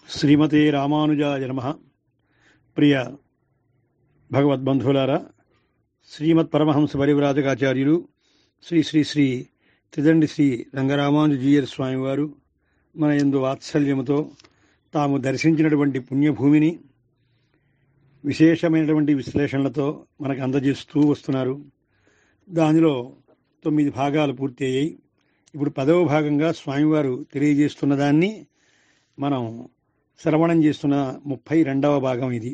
శ్రీమతే రామానుజాయ నమ ప్రియ భగవద్బంధువులారా శ్రీమత్ పరమహంస పరివ్రాజకాచార్యులు శ్రీ శ్రీ శ్రీ త్రిదండి శ్రీ రంగరామానుజీయర్ స్వామివారు మన ఎందు వాత్సల్యముతో తాము దర్శించినటువంటి పుణ్యభూమిని విశేషమైనటువంటి విశ్లేషణలతో మనకు అందజేస్తూ వస్తున్నారు దానిలో తొమ్మిది భాగాలు పూర్తి అయ్యాయి ఇప్పుడు పదవ భాగంగా స్వామివారు తెలియజేస్తున్న దాన్ని మనం శ్రవణం చేస్తున్న ముప్పై రెండవ భాగం ఇది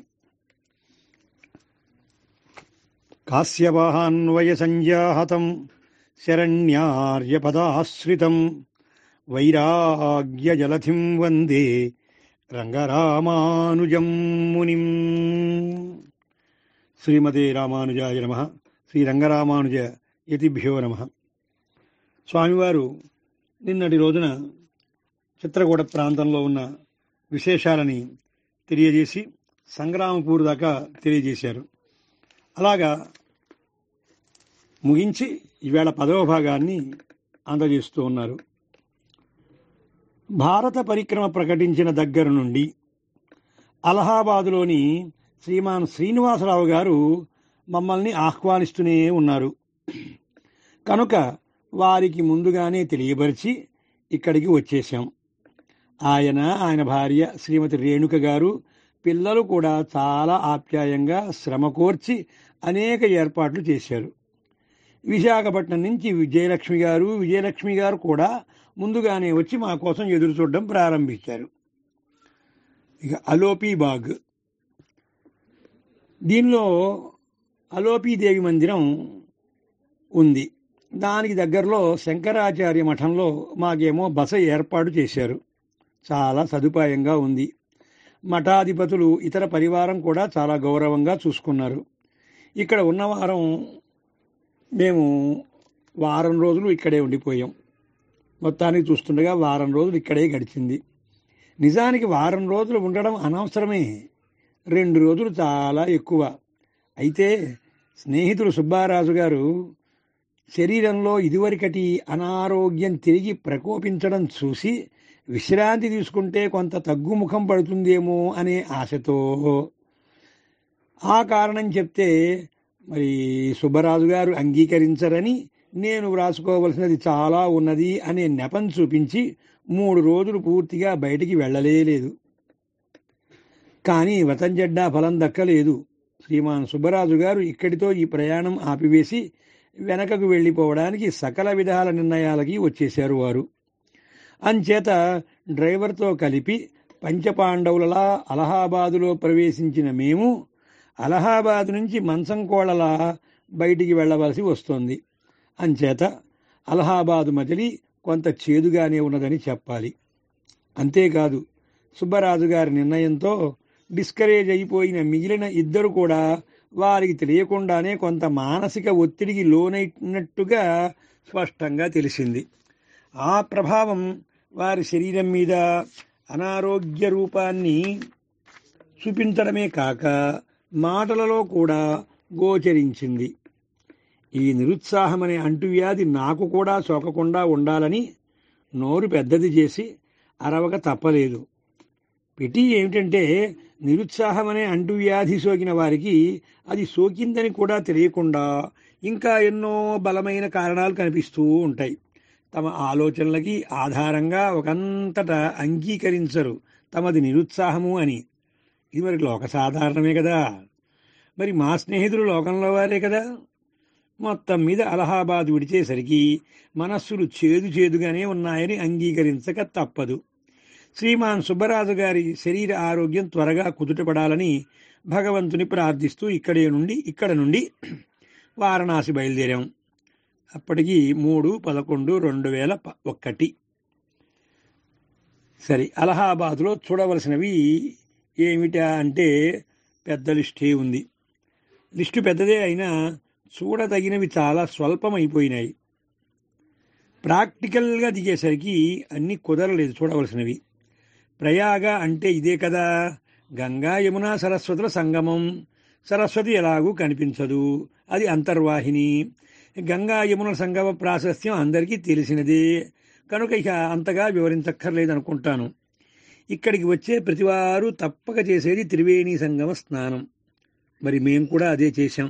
కాశ్యవాహాన్వయ సంజాహతం శరణ్యార్యపదాశ్రితం వైరాగ్యజలధిం వందే రంగరామానుజం మునిం శ్రీమతే రామానుజాయ నమ శ్రీ రంగరామానుజ యతిభ్యో నమ స్వామివారు నిన్నటి రోజున చిత్రకూట ప్రాంతంలో ఉన్న విశేషాలని తెలియజేసి సంగ్రామపూర్ దాకా తెలియజేశారు అలాగా ముగించి ఈవేళ పదవ భాగాన్ని అందజేస్తూ ఉన్నారు భారత పరిక్రమ ప్రకటించిన దగ్గర నుండి అలహాబాదులోని శ్రీమాన్ శ్రీనివాసరావు గారు మమ్మల్ని ఆహ్వానిస్తూనే ఉన్నారు కనుక వారికి ముందుగానే తెలియపరిచి ఇక్కడికి వచ్చేసాం ఆయన ఆయన భార్య శ్రీమతి రేణుక గారు పిల్లలు కూడా చాలా ఆప్యాయంగా శ్రమ కోర్చి అనేక ఏర్పాట్లు చేశారు విశాఖపట్నం నుంచి విజయలక్ష్మి గారు విజయలక్ష్మి గారు కూడా ముందుగానే వచ్చి మా కోసం ఎదురు చూడడం ప్రారంభించారు ఇక అలోపీ బాగ్ దీనిలో అలోపీదేవి మందిరం ఉంది దానికి దగ్గరలో శంకరాచార్య మఠంలో మాకేమో బస ఏర్పాటు చేశారు చాలా సదుపాయంగా ఉంది మఠాధిపతులు ఇతర పరివారం కూడా చాలా గౌరవంగా చూసుకున్నారు ఇక్కడ ఉన్నవారం మేము వారం రోజులు ఇక్కడే ఉండిపోయాం మొత్తానికి చూస్తుండగా వారం రోజులు ఇక్కడే గడిచింది నిజానికి వారం రోజులు ఉండడం అనవసరమే రెండు రోజులు చాలా ఎక్కువ అయితే స్నేహితులు సుబ్బారాజు గారు శరీరంలో ఇదివరకటి అనారోగ్యం తిరిగి ప్రకోపించడం చూసి విశ్రాంతి తీసుకుంటే కొంత తగ్గుముఖం పడుతుందేమో అనే ఆశతో ఆ కారణం చెప్తే మరి సుబ్బరాజు గారు అంగీకరించరని నేను వ్రాసుకోవలసినది చాలా ఉన్నది అనే నెపం చూపించి మూడు రోజులు పూర్తిగా బయటికి వెళ్ళలేదు కానీ వతంజెడ్డా ఫలం దక్కలేదు శ్రీమాన్ సుబ్బరాజు గారు ఇక్కడితో ఈ ప్రయాణం ఆపివేసి వెనకకు వెళ్ళిపోవడానికి సకల విధాల నిర్ణయాలకి వచ్చేశారు వారు అంచేత డ్రైవర్తో కలిపి పంచపాండవులలా అలహాబాదులో ప్రవేశించిన మేము అలహాబాద్ నుంచి మంచం కోళలా బయటికి వెళ్ళవలసి వస్తోంది అంచేత అలహాబాదు మజిలీ కొంత చేదుగానే ఉన్నదని చెప్పాలి అంతేకాదు సుబ్బరాజు గారి నిర్ణయంతో డిస్కరేజ్ అయిపోయిన మిగిలిన ఇద్దరు కూడా వారికి తెలియకుండానే కొంత మానసిక ఒత్తిడికి లోనైనట్టుగా స్పష్టంగా తెలిసింది ఆ ప్రభావం వారి శరీరం మీద అనారోగ్య రూపాన్ని చూపించడమే కాక మాటలలో కూడా గోచరించింది ఈ నిరుత్సాహమనే అంటువ్యాధి నాకు కూడా సోకకుండా ఉండాలని నోరు పెద్దది చేసి అరవక తప్పలేదు పిటి ఏమిటంటే నిరుత్సాహమనే అంటువ్యాధి సోకిన వారికి అది సోకిందని కూడా తెలియకుండా ఇంకా ఎన్నో బలమైన కారణాలు కనిపిస్తూ ఉంటాయి తమ ఆలోచనలకి ఆధారంగా ఒకంతటా అంగీకరించరు తమది నిరుత్సాహము అని ఇది మరి లోక సాధారణమే కదా మరి మా స్నేహితులు లోకంలో వారే కదా మొత్తం మీద అలహాబాద్ విడిచేసరికి మనస్సులు చేదు చేదుగానే ఉన్నాయని అంగీకరించక తప్పదు శ్రీమాన్ సుబ్బరాజు గారి శరీర ఆరోగ్యం త్వరగా కుదుటపడాలని భగవంతుని ప్రార్థిస్తూ ఇక్కడే నుండి ఇక్కడ నుండి వారణాసి బయలుదేరాం అప్పటికి మూడు పదకొండు రెండు వేల ఒక్కటి సరే అలహాబాద్లో చూడవలసినవి ఏమిటా అంటే పెద్ద లిస్టే ఉంది లిస్టు పెద్దదే అయినా చూడదగినవి చాలా స్వల్పమైపోయినాయి ప్రాక్టికల్గా దిగేసరికి అన్నీ కుదరలేదు చూడవలసినవి ప్రయాగ అంటే ఇదే కదా గంగా యమున సరస్వతుల సంగమం సరస్వతి ఎలాగూ కనిపించదు అది అంతర్వాహిని గంగా యమున సంగమ ప్రాశస్త్యం అందరికీ తెలిసినదే కనుక ఇక అంతగా వివరించక్కర్లేదనుకుంటాను ఇక్కడికి వచ్చే ప్రతివారు తప్పక చేసేది త్రివేణి సంగమ స్నానం మరి మేము కూడా అదే చేశాం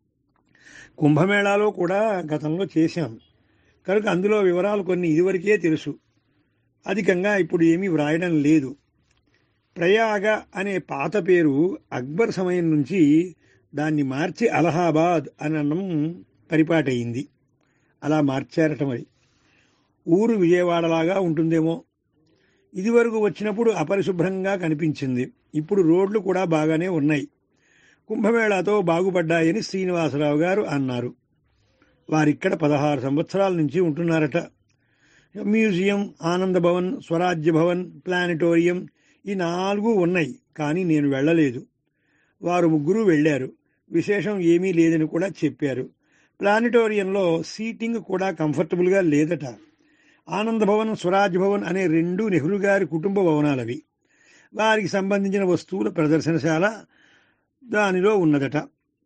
కుంభమేళాలో కూడా గతంలో చేశాం కనుక అందులో వివరాలు కొన్ని ఇదివరకే తెలుసు అధికంగా ఇప్పుడు ఏమీ వ్రాయడం లేదు ప్రయాగ అనే పాత పేరు అక్బర్ సమయం నుంచి దాన్ని మార్చి అలహాబాద్ అని అనడం పరిపాటయింది అలా మార్చారట మరి ఊరు విజయవాడలాగా ఉంటుందేమో ఇదివరకు వచ్చినప్పుడు అపరిశుభ్రంగా కనిపించింది ఇప్పుడు రోడ్లు కూడా బాగానే ఉన్నాయి కుంభమేళాతో బాగుపడ్డాయని శ్రీనివాసరావు గారు అన్నారు వారిక్కడ పదహారు సంవత్సరాల నుంచి ఉంటున్నారట మ్యూజియం ఆనంద భవన్ స్వరాజ్య భవన్ ప్లానటోరియం ఈ నాలుగు ఉన్నాయి కానీ నేను వెళ్ళలేదు వారు ముగ్గురు వెళ్ళారు విశేషం ఏమీ లేదని కూడా చెప్పారు ప్లానటోరియంలో సీటింగ్ కూడా కంఫర్టబుల్గా లేదట ఆనంద భవన్ స్వరాజ్ భవన్ అనే రెండు నెహ్రూ గారి కుటుంబ భవనాలవి వారికి సంబంధించిన వస్తువుల ప్రదర్శనశాల దానిలో ఉన్నదట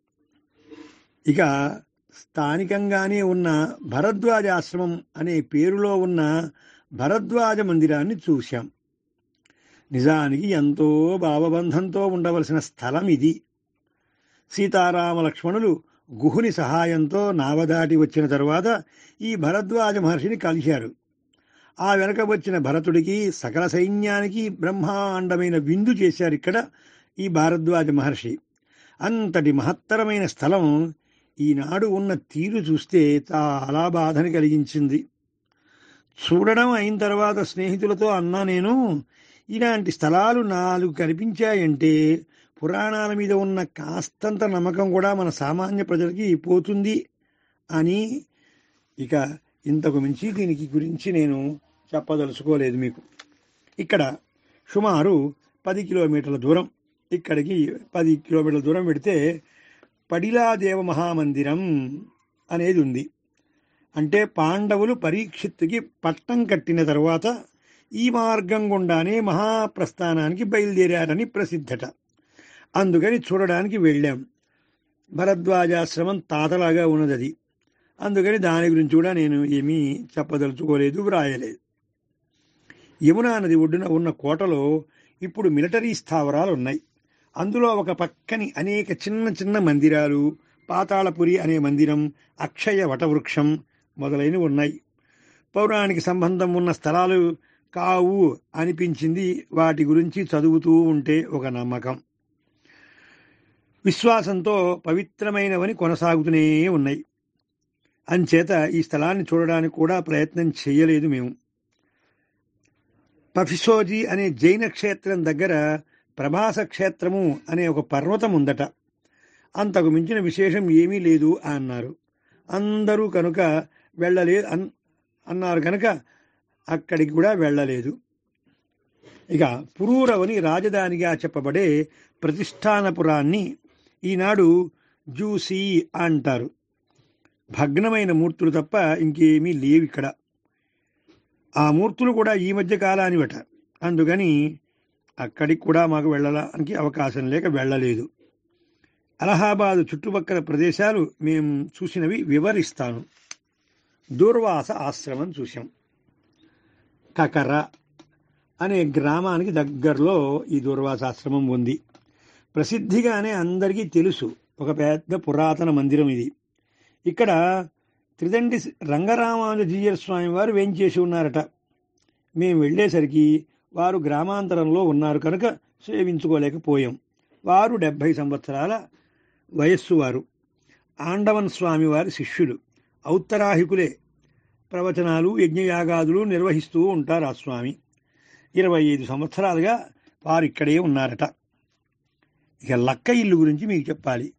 ఇక స్థానికంగానే ఉన్న భరద్వాజ ఆశ్రమం అనే పేరులో ఉన్న భరద్వాజ మందిరాన్ని చూశాం నిజానికి ఎంతో భావబంధంతో ఉండవలసిన స్థలం ఇది సీతారామ లక్ష్మణులు గుహుని సహాయంతో నావదాటి వచ్చిన తరువాత ఈ భరద్వాజ మహర్షిని కలిశారు ఆ వెనక వచ్చిన భరతుడికి సకల సైన్యానికి బ్రహ్మాండమైన విందు చేశారు ఇక్కడ ఈ భారద్వాజ మహర్షి అంతటి మహత్తరమైన స్థలం ఈనాడు ఉన్న తీరు చూస్తే చాలా బాధని కలిగించింది చూడడం అయిన తర్వాత స్నేహితులతో అన్నా నేను ఇలాంటి స్థలాలు నాలుగు కనిపించాయంటే పురాణాల మీద ఉన్న కాస్తంత నమ్మకం కూడా మన సామాన్య ప్రజలకి పోతుంది అని ఇక ఇంతకు మించి దీనికి గురించి నేను చెప్పదలుచుకోలేదు మీకు ఇక్కడ సుమారు పది కిలోమీటర్ల దూరం ఇక్కడికి పది కిలోమీటర్ల దూరం పెడితే పడిలాదేవ మహామందిరం అనేది ఉంది అంటే పాండవులు పరీక్షిత్తుకి పట్టం కట్టిన తరువాత ఈ మార్గం గుండానే మహాప్రస్థానానికి బయలుదేరారని ప్రసిద్ధట అందుకని చూడడానికి వెళ్ళాం భరద్వాజాశ్రమం తాతలాగా ఉన్నది అది అందుకని దాని గురించి కూడా నేను ఏమీ చెప్పదలుచుకోలేదు వ్రాయలేదు యమునా నది ఒడ్డున ఉన్న కోటలో ఇప్పుడు మిలిటరీ స్థావరాలు ఉన్నాయి అందులో ఒక పక్కని అనేక చిన్న చిన్న మందిరాలు పాతాళపురి అనే మందిరం అక్షయ వటవృక్షం మొదలైనవి ఉన్నాయి పౌరాణిక సంబంధం ఉన్న స్థలాలు కావు అనిపించింది వాటి గురించి చదువుతూ ఉంటే ఒక నమ్మకం విశ్వాసంతో పవిత్రమైనవని కొనసాగుతూనే ఉన్నాయి అంచేత ఈ స్థలాన్ని చూడడానికి కూడా ప్రయత్నం చేయలేదు మేము పఫిసోజీ అనే జైన క్షేత్రం దగ్గర ప్రభాస క్షేత్రము అనే ఒక పర్వతం ఉందట అంతకు మించిన విశేషం ఏమీ లేదు అన్నారు అందరూ కనుక వెళ్ళలేదు అన్ అన్నారు కనుక అక్కడికి కూడా వెళ్ళలేదు ఇక పురూరవని రాజధానిగా చెప్పబడే ప్రతిష్టానపురాన్ని ఈనాడు జూసీ అంటారు భగ్నమైన మూర్తులు తప్ప ఇంకేమీ లేవు ఇక్కడ ఆ మూర్తులు కూడా ఈ మధ్య కాలానివట అందుకని అక్కడికి కూడా మాకు వెళ్ళడానికి అవకాశం లేక వెళ్ళలేదు అలహాబాద్ చుట్టుపక్కల ప్రదేశాలు మేము చూసినవి వివరిస్తాను దూర్వాస ఆశ్రమం చూసాం కకర అనే గ్రామానికి దగ్గరలో ఈ దూర్వాస ఆశ్రమం ఉంది ప్రసిద్ధిగానే అందరికీ తెలుసు ఒక పెద్ద పురాతన మందిరం ఇది ఇక్కడ త్రిదండి రంగరామానుజీయ స్వామి వారు వేంచేసి ఉన్నారట మేము వెళ్ళేసరికి వారు గ్రామాంతరంలో ఉన్నారు కనుక సేవించుకోలేకపోయాం వారు డెబ్భై సంవత్సరాల వయస్సు వారు ఆండవన్ స్వామి వారి శిష్యులు ఔత్తరాహికులే ప్రవచనాలు యజ్ఞయాగాదులు నిర్వహిస్తూ ఉంటారు ఆ స్వామి ఇరవై ఐదు సంవత్సరాలుగా వారు ఇక్కడే ఉన్నారట ఇక లక్క ఇల్లు గురించి మీకు చెప్పాలి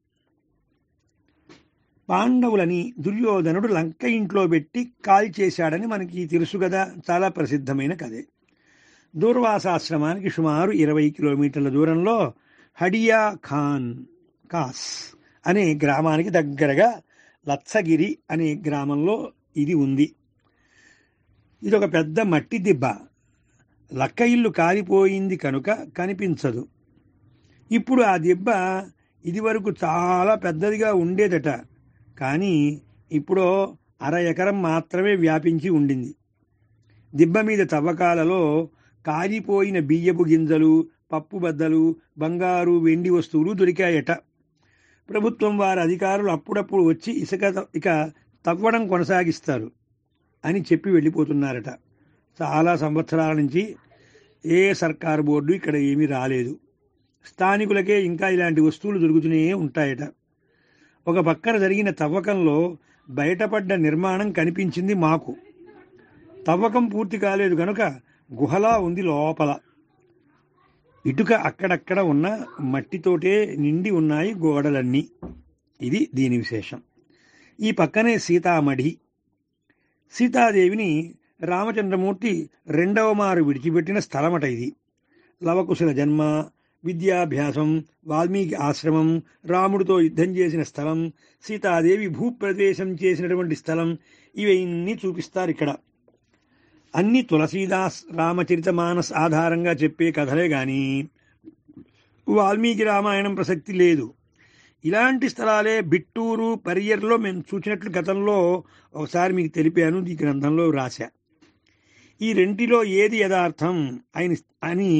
పాండవులని దుర్యోధనుడు లంక ఇంట్లో పెట్టి కాల్ చేశాడని మనకి తెలుసు కదా చాలా ప్రసిద్ధమైన కథే దూర్వాసాశ్రమానికి సుమారు ఇరవై కిలోమీటర్ల దూరంలో హడియా ఖాన్ కాస్ అనే గ్రామానికి దగ్గరగా లత్సగిరి అనే గ్రామంలో ఇది ఉంది ఇది ఒక పెద్ద మట్టి దిబ్బ లక్క ఇల్లు కాలిపోయింది కనుక కనిపించదు ఇప్పుడు ఆ దిబ్బ ఇదివరకు చాలా పెద్దదిగా ఉండేదట కానీ ఇప్పుడు అర ఎకరం మాత్రమే వ్యాపించి ఉండింది దిబ్బ మీద తవ్వకాలలో కారిపోయిన బియ్యపు గింజలు పప్పు బద్దలు బంగారు వెండి వస్తువులు దొరికాయట ప్రభుత్వం వారి అధికారులు అప్పుడప్పుడు వచ్చి ఇసుక త- ఇక తవ్వడం కొనసాగిస్తారు అని చెప్పి వెళ్ళిపోతున్నారట చాలా సంవత్సరాల నుంచి ఏ సర్కారు బోర్డు ఇక్కడ ఏమీ రాలేదు స్థానికులకే ఇంకా ఇలాంటి వస్తువులు దొరుకుతూనే ఉంటాయట ఒక పక్కన జరిగిన తవ్వకంలో బయటపడ్డ నిర్మాణం కనిపించింది మాకు తవ్వకం పూర్తి కాలేదు గనుక గుహలా ఉంది లోపల ఇటుక అక్కడక్కడ ఉన్న మట్టితోటే నిండి ఉన్నాయి గోడలన్నీ ఇది దీని విశేషం ఈ పక్కనే సీతామఢి సీతాదేవిని రామచంద్రమూర్తి రెండవ మారు విడిచిపెట్టిన స్థలమట ఇది లవకుశల జన్మ విద్యాభ్యాసం వాల్మీకి ఆశ్రమం రాముడితో యుద్ధం చేసిన స్థలం సీతాదేవి భూప్రదేశం చేసినటువంటి స్థలం ఇవన్నీ చూపిస్తారు ఇక్కడ అన్ని తులసీదాస్ రామచరిత మానస్ ఆధారంగా చెప్పే కథలే గాని వాల్మీకి రామాయణం ప్రసక్తి లేదు ఇలాంటి స్థలాలే బిట్టూరు పరియర్లో మేము చూసినట్లు గతంలో ఒకసారి మీకు తెలిపాను ఈ గ్రంథంలో రాశా ఈ రెంటిలో ఏది యథార్థం అయిన అని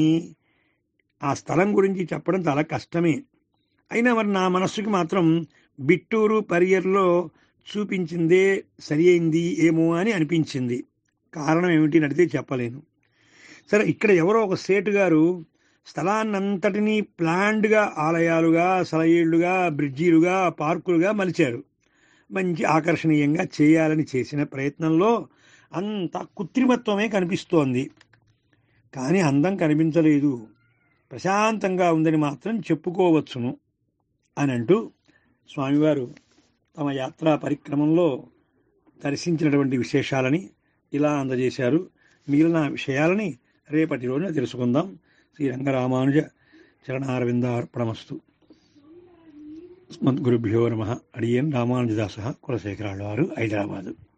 ఆ స్థలం గురించి చెప్పడం చాలా కష్టమే అయినా మరి నా మనస్సుకి మాత్రం బిట్టూరు పరియర్లో చూపించిందే సరి అయింది ఏమో అని అనిపించింది కారణం ఏమిటి అని అడిగితే చెప్పలేను సరే ఇక్కడ ఎవరో ఒక సేటు గారు స్థలాన్నంతటినీ ప్లాండ్గా ఆలయాలుగా సలయేళ్లుగా బ్రిడ్జీలుగా పార్కులుగా మలిచారు మంచి ఆకర్షణీయంగా చేయాలని చేసిన ప్రయత్నంలో అంత కృత్రిమత్వమే కనిపిస్తోంది కానీ అందం కనిపించలేదు ప్రశాంతంగా ఉందని మాత్రం చెప్పుకోవచ్చును అని అంటూ స్వామివారు తమ యాత్రా పరిక్రమంలో దర్శించినటువంటి విశేషాలని ఇలా అందజేశారు మిగిలిన విషయాలని రేపటి రోజున తెలుసుకుందాం శ్రీ రంగరామానుజ చరణారవిందార్పణమస్తు స్మద్గురుభ్యో నమ అడియన్ రామానుజదాస కులశేఖరాళ్ళు వారు హైదరాబాదు